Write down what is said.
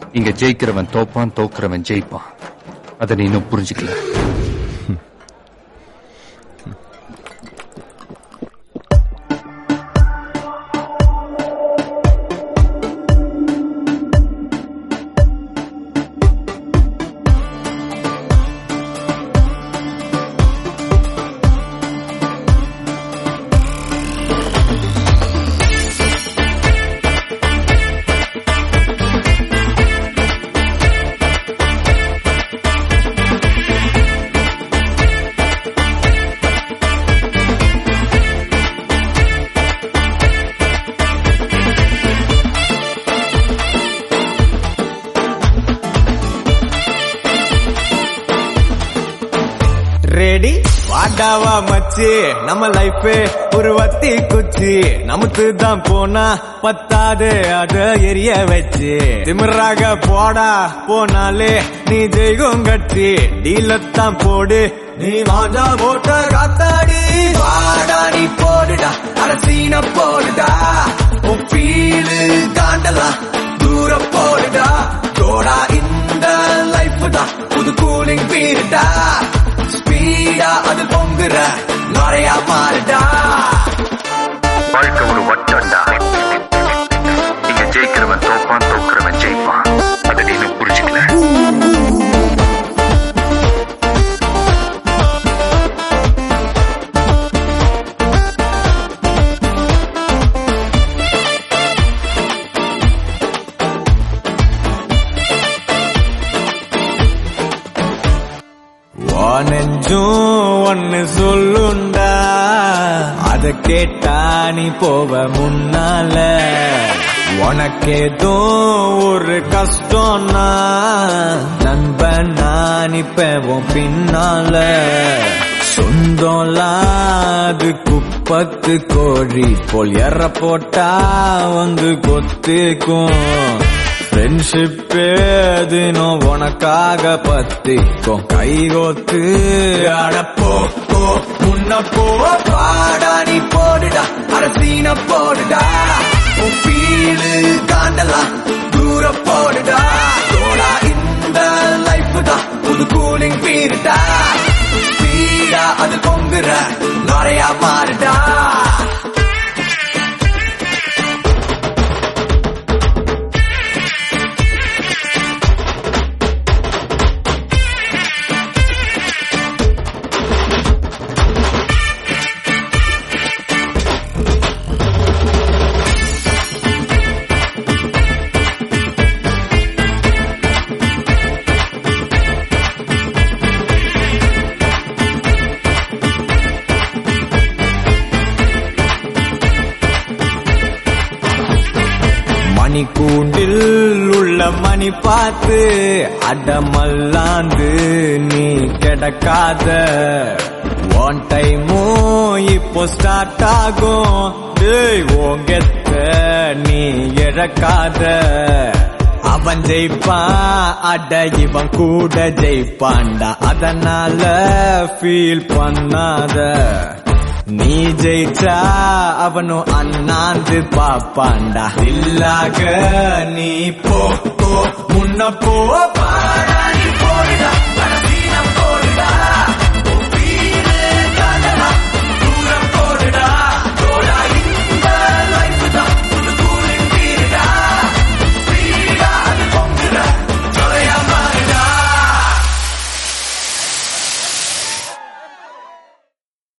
இங்க ஜெயிக்கிறவன் தோப்பான் தோக்குறவன் ஜெயிப்பான் அதை நீ இன்னும் புரிஞ்சுக்கல ரெடி வாடாவா மச்சி நம்ம லைஃப் ஒரு வத்தி குச்சி நமக்கு தான் போனா பத்தாது அத எரிய வச்சு திமிராக போடா போனாலே நீ ஜெய்கும் கட்சி டீலத்தான் போடு நீ வாண்டா போட்ட காத்தாடி வாடா நீ போடுடா அரசீன போடுடா உன் ஃபீலு காண்டலாம் தூர போடுடா ஜோடா இந்த லைஃப் தான் புது கூலிங் பீருடா ஸ்பீடா அது பொங்குற நிறையா மாறுடா வாழ்க்கை ஒரு வட்டம்டா இங்க ஜெயிக்கிறவன் தோப்பான் தோக்குறவன் ஜெயிப்பான் அதை நீ இன்னும் புரிஞ்சுக்கல நெஞ்சும் ஒன்னு சொல்லுண்டா அத கேட்டா நீ போவ முன்னால உனக்கேதோ ஒரு கஷ்டம்னா நண்பன் நான் இப்ப உன் பின்னால சொந்தம்லாது குப்பத்து கோழி போல் எற போட்டா வந்து கொத்துக்கும் ஃப்ரெண்ட்ஷிப் தினம் உனக்காக பத்திக்கும் கைகோத்து அடப்போ போ முன்ன போ பாடா நீ போடுடா அரசீன போடுடா உன் ஃபீலு காண்டலாம் தூர போடுடா தோடா இந்த லைஃப் தான் புது கூலிங் பீருடா ஸ்பீடா அது பொங்குற நிறையா மாறுடா மணி கூண்டில் உள்ள மணி பார்த்து அடமல்லாந்து நீ கிடக்காத ஒன் டைமும் இப்போ ஸ்டார்ட் ஆகும் டேய் ஓங்கெத்த நீ இழக்காத அவன் ஜெயிப்பான் அட இவன் கூட ஜெயிப்பான்டா அதனால ஃபீல் பண்ணாத நீ ஜெயிச்சா அவனும் அண்ணாந்து பாப்பாண்டா இல்லாக நீ போ போ முன்ன போ